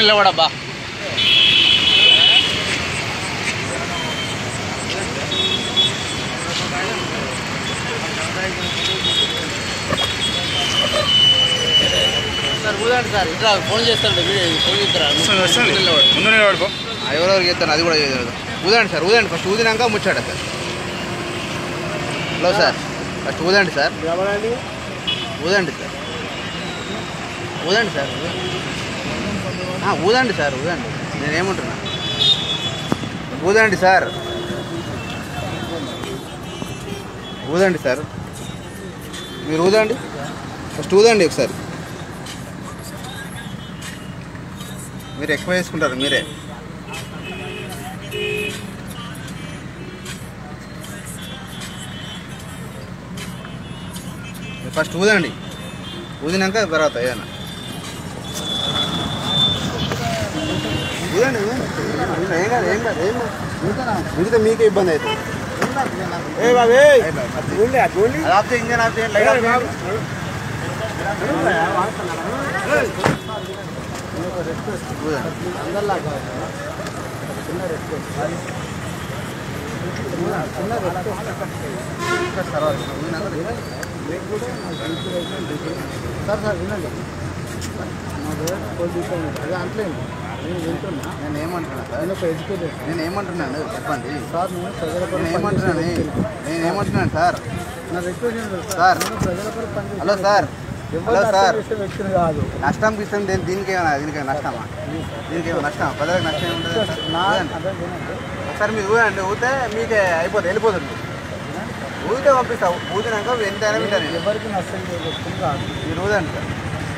నిలబడబ్బా sir ఊదండి sir ఇట్లా phone చేస్తాడు వీడియో ఫోన్ చేస్తారా వస్తుంది వస్తుంది ముందు నిలబడుకో ఎవరెవరు చేస్తాను అది కూడా చేయదు ఊదండి సార్ ఊదండి ఫస్ట్ ఊదినాక ముచ్చాడ సార్ హలో సార్ ఫస్ట్ ఊదండి సార్ ఊదండి సార్ ఊదండి సార్ ఆ, ఊదండి సార్ ఊదండి నేనేమంటున్నా ఊదండి సార్ ఊదండి సార్ మీరు ఊదండి ఫస్ట్ ఊదండి ఒకసారి మీరు ఎక్కువ వేసుకుంటారు మీరే మీరు ఫస్ట్ ఊదండి ఊదినాక తర్వాత ఏదైనా ఊదండి ఊదండి ఏం కాదు ఏం కాదు ఏం కాదు మిగతా మీకే ఇబ్బంది అవుతుంది అది ఆపితే ఇంజన్ ఆపితే లైట్ ఆపితే సార్ సార్ వినండి మా దగ్గర పోలీస్ అది అంటలేదు నేను వింటున్నా నేను ఏమంటున్నా సార్ నేను ఒక ఎడ్యుకేటెడ్ నేను ఏమంటున్నాను చెప్పండి సార్ నేను ప్రజల నేను కొరకు ఏమంటున్నాను నేను ఏమంటున్నాను సార్ నా రిక్వెస్ట్ ఏంటంటే సార్. నేను ప్రజల కొరకు పనిచేసే హలో సార్ ఎవరు హలో సార్ నష్టం చేసే వ్యక్తిని కాదు నష్టం ఇస్తాం దీని దీనికి ఏమైనా దీనికి ఏమైనా నష్టమా దీనికి ఏమైనా నష్టం ప్రజలకు నష్టం ఏముంటుంది సార్? నా ఊదండి. అదే వినండి ఒకసారి మీరు ఊదండి ఊతే మీకే అయిపోతుంది వెళ్ళిపోతుంది ఊదితే పంపిస్తా ఊదినాక ఎంతైనా వింటా నేను ఎవరికి నష్టం చేసే వ్యక్తిని కాదు మీరు ఊదండి సార్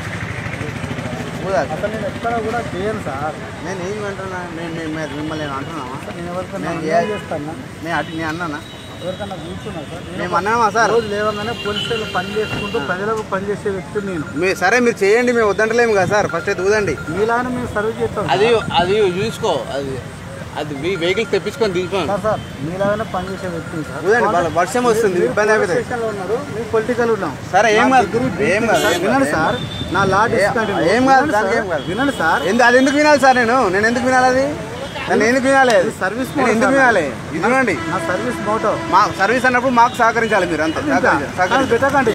ఊదాలి అసలు నేను ఎక్కడ కూడా చేయను సార్ నేను ఏం అంటున్నా నేను నేను మీరు మిమ్మల్ని నేను అంటున్నామా నేను ఎవరికైనా నేను అన్యాయం ఏ- చేస్తానా నేను అటు నేను అన్నానా ఎవరికైనా కూర్చున్నా సార్ నేను మేము అన్నామా సార్ రోజు లేవగానే పోలీసులు పని చేసుకుంటూ ప్రజలకు పనిచేసే వ్యక్తి నేను మీ సరే మీరు చేయండి మేము వద్దంటలేము కదా సార్ ఫస్ట్ అయితే ఊదండి మీలాగానే మేము సర్వ్ చేస్తాం అది అది చూసుకో అది అది మీ వెహికల్ తెప్పించుకొని తీసుకోండి సార్ సార్ మీలాగానే పనిచేసే వ్యక్తిని సార్ ఊదండి వాళ్ళ వర్షం వస్తుంది మీరు ఇబ్బంది పోలీస్ అవుతుంది స్టేషన్లో ఉన్నారు మీరు పొలిటికల్ ఉన్నాం సరే ఏం నా కాదు డిగ్రీ ఏం కాదు సార్, ఏం వినండి కాదు, సార్ నా లా డిస్కంటిన్యూ ఏం కాదు, వినండి దానికి సార్, ఏం కాదు. వినండి సార్ ఎందుకు అది ఎందుకు వినాలి సార్ నేను నేను ఎందుకు వినాలి అది నన్ను ఎందుకు వినాలి అది? సర్వీస్ నేను ఎందుకు వినాలి ఇది చూడండి నా సర్వీస్ మోటో మా సర్వీస్ అన్నప్పుడు మాకు సహకరించాలి మీరు అంతే సహకరించాలి సహకరించాలి పెట్టకండి